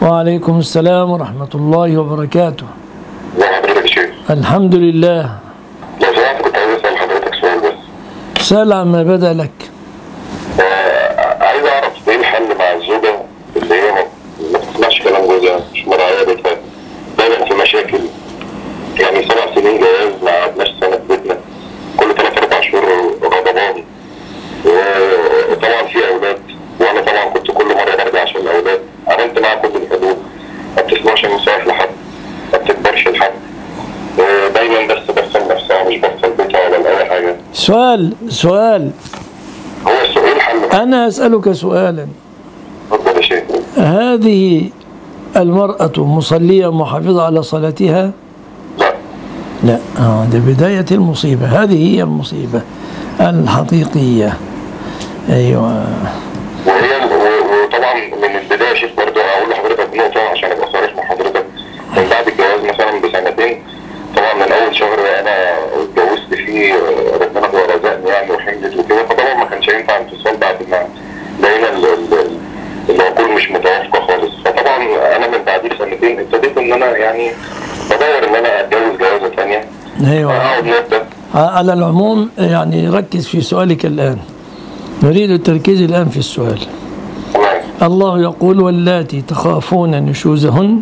وعليكم السلام ورحمة الله وبركاته ازي حضرتك يا شيخ الحمد لله لو سمحت كنت عايز اسال حضرتك سؤال بس سأل عما بدا لك آه، عايز اعرف ايه الحل مع الزوجه اللي هي ما- ما بتسمعش كلام جوزها مش مراعيه بيتها دايما في مشاكل يعني سبع سنين جواز ما قعدناش سنه في بيتنا كل ثلاث اربع شهور غضبان وطبعا في اولاد وانا طبعا كنت كل مره برجع عشان الاولاد عملت معاها كل الحدود ما بتسمعش نصايح لحد ما بتكبرش لحد آه، دايما بس بفصل نفسها مش بفصل بيتها ولا اي حاجه سؤال سؤال هو السؤال حل أنا أسألك سؤالا اتفضل يا شيخ هذه المرأة مصلية محافظة على صلاتها لا لا آه ده بداية المصيبة هذه هي المصيبة الحقيقية أيوة وهي و- وطبعا من البدايه يا شيخ برضه اقول لحضرتك نقطه عشان ابقى صريح مع حضرتك من بعد الجواز مثلا بسنتين طبعا من اول شهر انا اتجوزت فيه ربنا هو رزقني يعني وحملت وكده فطبعا ما كانش ينفع انفصال بعد ما لقينا ال- ال- العقول مش متوافقه خالص فطبعا انا من بعديه بسنتين ابتديت ان انا يعني بدور ان انا اتجوز جوازه ثانيه أيوة اقعد مده على العموم يعني ركز في سؤالك الآن نريد التركيز الآن في السؤال تمام الله يقول واللاتي تخافون نشوزهن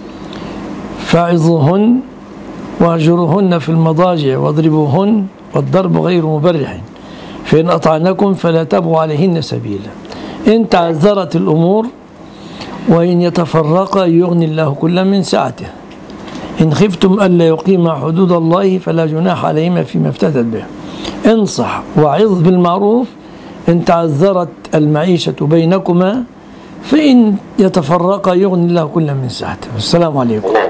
فعظوهن واهجروهن في المضاجع واضربوهن والضرب غير مبرح فإن أطعنكم فلا تبغوا عليهن سبيلا إن تعذرت الأمور وإن يتفرقا يغني الله كل من سعته إن خفتم ألا يقيما حدود الله فلا جناح عليهما فيما افتدت به انصح وعظ بالمعروف إن تعذرت المعيشة بينكما فإن يتفرقا يغني الله كل من سعته السلام عليكم الله